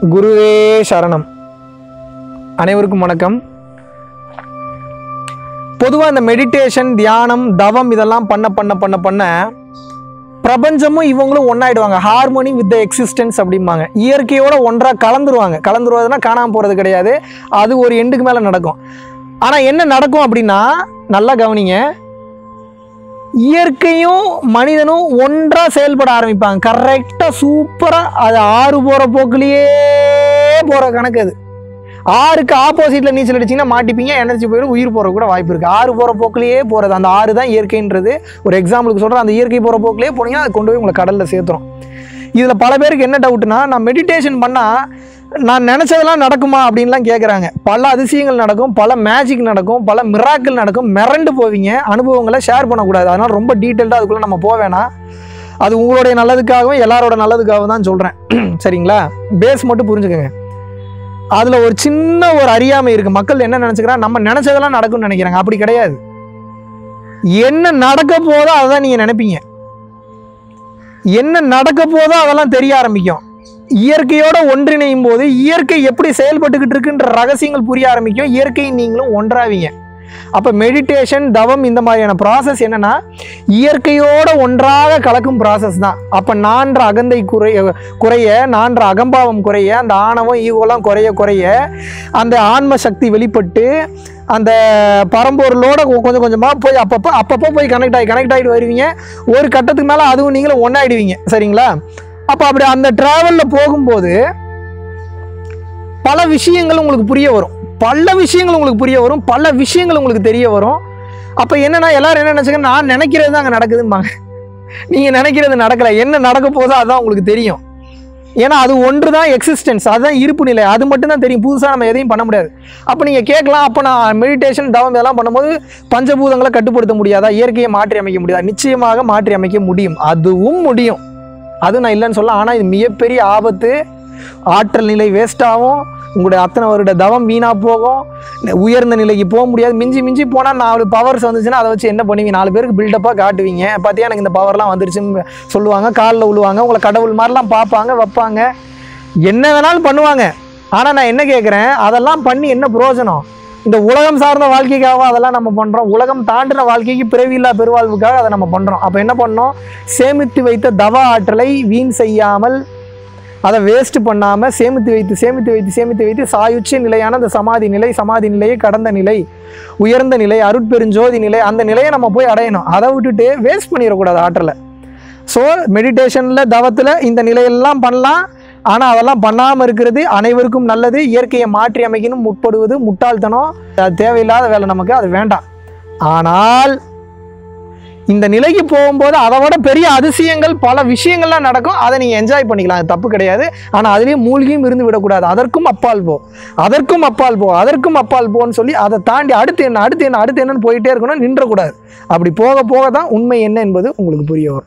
குருவே சரணம் அனைவருக்கும் வணக்கம் பொதுவாக இந்த மெடிடேஷன் தியானம் தவம் இதெல்லாம் பண்ண பண்ண பண்ண பண்ண பிரபஞ்சமும் இவங்களும் ஒன்றாயிடுவாங்க ஹார்மோனி வித் த எக்ஸிஸ்டன்ஸ் அப்படிம்பாங்க இயற்கையோட ஒன்றாக கலந்துருவாங்க கலந்துருவதுன்னா காணாமல் போகிறது கிடையாது அது ஒரு எண்டுக்கு மேலே நடக்கும் ஆனால் என்ன நடக்கும் அப்படின்னா நல்லா கவனிங்க இயற்கையும் மனிதனும் ஒன்றாக செயல்பட ஆரம்பிப்பாங்க கரெக்டாக சூப்பராக அது ஆறு போகிற போக்குலேயே போகிற கணக்கு அது ஆறுக்கு ஆப்போசிட்டில் நீச்சல் அடிச்சிங்கன்னா மாட்டிப்பீங்க எனர்ஜி போயிடும் உயிர் போகிற கூட வாய்ப்பு இருக்குது ஆறு போகிற போக்குலேயே போகிறது அந்த ஆறு தான் இயற்கைன்றது ஒரு எக்ஸாம்பிளுக்கு சொல்கிறேன் அந்த இயற்கை போகிற போக்குலேயே போனீங்கன்னா அது கொண்டு போய் உங்களை கடலில் சேர்த்துரும் இதில் பல பேருக்கு என்ன டவுட்னா நான் மெடிடேஷன் பண்ணால் நான் நினச்சதெல்லாம் நடக்குமா அப்படின்லாம் கேட்குறாங்க பல அதிசயங்கள் நடக்கும் பல மேஜிக் நடக்கும் பல மிராக்கிள் நடக்கும் மிரண்டு போவீங்க அனுபவங்களை ஷேர் பண்ணக்கூடாது அதனால் ரொம்ப டீட்டெயில்டாக அதுக்குள்ளே நம்ம போக வேணாம் அது உங்களுடைய நல்லதுக்காகவும் எல்லாரோட நல்லதுக்காகவும் தான் சொல்கிறேன் சரிங்களா பேஸ் மட்டும் புரிஞ்சுக்கோங்க அதில் ஒரு சின்ன ஒரு அறியாமை இருக்குது மக்கள் என்ன நினச்சிக்கிறாங்க நம்ம நினச்சதெல்லாம் நடக்கும்னு நினைக்கிறாங்க அப்படி கிடையாது என்ன நடக்க போதோ அதை தான் நீங்கள் நினைப்பீங்க என்ன நடக்க போதோ அதெல்லாம் தெரிய ஆரம்பிக்கும் இயற்கையோட ஒன்றிணையும் போது இயற்கை எப்படி செயல்பட்டுக்கிட்டு இருக்குன்ற ரகசியங்கள் புரிய ஆரம்பிக்கும் இயற்கை நீங்களும் ஒன்றாவீங்க அப்போ மெடிடேஷன் தவம் இந்த மாதிரியான ப்ராசஸ் என்னன்னா இயற்கையோட ஒன்றாக கலக்கும் ப்ராசஸ் தான் அப்போ நான்ற அகந்தை குறைய குறைய நான்ற அகம்பாவம் குறைய அந்த ஆணவம் ஈகோலாம் குறைய குறைய அந்த ஆன்ம சக்தி வெளிப்பட்டு அந்த பரம்பொருளோட கொ- கொஞ்சம் கொஞ்சமாக போய் அப்பப்போ அப்பப்போ போய் கனெக்ட் ஆகி கனெக்ட் ஆகிட்டு வருவீங்க ஒரு கட்டத்துக்கு மேலே அதுவும் நீங்களும் ஒன்றாயிடுவீங்க சரிங்களா அப்போ அப்படி அந்த ட்ராவலில் போகும்போது பல விஷயங்கள் உங்களுக்கு புரிய வரும் பல விஷயங்கள் உங்களுக்கு புரிய வரும் பல விஷயங்கள் உங்களுக்கு தெரிய வரும் அப்போ என்னன்னா எல்லாரும் என்ன நினச்சிக்க நான் நினைக்கிறது தான் அங்கே நடக்குதும்பாங்க நீங்கள் நினைக்கிறது நடக்கலை என்ன நடக்க போதோ அதுதான் உங்களுக்கு தெரியும் ஏன்னா அது ஒன்று தான் எக்ஸிஸ்டன்ஸ் அதுதான் இருப்பு நிலை அது மட்டும் தான் தெரியும் புதுசாக நம்ம எதையும் பண்ண முடியாது அப்போ நீங்கள் கேட்கலாம் அப்போ நான் மெடிடேஷன் தவம் இதெல்லாம் பண்ணும்போது பஞ்சபூதங்களை கட்டுப்படுத்த முடியாதா இயற்கையை மாற்றி அமைக்க முடியாதா நிச்சயமாக மாற்றி அமைக்க முடியும் அதுவும் முடியும் அது நான் இல்லைன்னு சொல்ல ஆனால் இது மிகப்பெரிய ஆபத்து ஆற்றல் நிலை வேஸ்ட் ஆகும் உங்களுடைய அத்தனை வருட தவம் வீணாக போகும் உயர்ந்த நிலைக்கு போக முடியாது மிஞ்சி மிஞ்சி போனால் நாலு பவர்ஸ் வந்துச்சுன்னா அதை வச்சு என்ன பண்ணுவீங்க நாலு பேருக்கு பில்டப்பாக காட்டுவீங்க பார்த்தியா எனக்கு இந்த பவர்லாம் வந்துருச்சுன்னு சொல்லுவாங்க காலில் விழுவாங்க உங்களை கடவுள் மாதிரிலாம் பார்ப்பாங்க வைப்பாங்க என்ன வேணாலும் பண்ணுவாங்க ஆனால் நான் என்ன கேட்குறேன் அதெல்லாம் பண்ணி என்ன பிரயோஜனம் இந்த உலகம் சார்ந்த வாழ்க்கைக்காக அதெல்லாம் நம்ம பண்ணுறோம் உலகம் தாண்டின வாழ்க்கைக்கு பிறவியில்லா பெருவாழ்வுக்காக அதை நம்ம பண்ணுறோம் அப்போ என்ன பண்ணோம் சேமித்து வைத்த தவ ஆற்றலை வீண் செய்யாமல் அதை வேஸ்ட் பண்ணாமல் சேமித்து வைத்து சேமித்து வைத்து சேமித்து வைத்து சாயுச்ச நிலையான அந்த சமாதி நிலை சமாதி நிலையை கடந்த நிலை உயர்ந்த நிலை அருட்பெருஞ்சோதி நிலை அந்த நிலையை நம்ம போய் அடையணும் அதை விட்டுட்டு வேஸ்ட் பண்ணிடக்கூடாது ஆற்றலை ஸோ மெடிடேஷனில் தவத்தில் இந்த நிலையெல்லாம் பண்ணலாம் ஆனால் அதெல்லாம் பண்ணாமல் இருக்கிறது அனைவருக்கும் நல்லது இயற்கையை மாற்றி அமைக்கணும் முற்படுவது முட்டாள்தனம் அது தேவையில்லாத வேலை நமக்கு அது வேண்டாம் ஆனால் இந்த நிலைக்கு போகும்போது அதை விட பெரிய அதிசயங்கள் பல விஷயங்கள்லாம் நடக்கும் அதை நீங்கள் என்ஜாய் பண்ணிக்கலாம் அது தப்பு கிடையாது ஆனால் அதுலேயும் மூழ்கியும் இருந்து விடக்கூடாது அதற்கும் அப்பால் போ அதற்கும் அப்பால் போ அதற்கும் அப்பால் போன்னு சொல்லி அதை தாண்டி அடுத்து என்ன அடுத்து என்ன அடுத்து என்னன்னு போயிட்டே இருக்கணும் நின்றக்கூடாது அப்படி போக போக தான் உண்மை என்ன என்பது உங்களுக்கு புரிய வரும்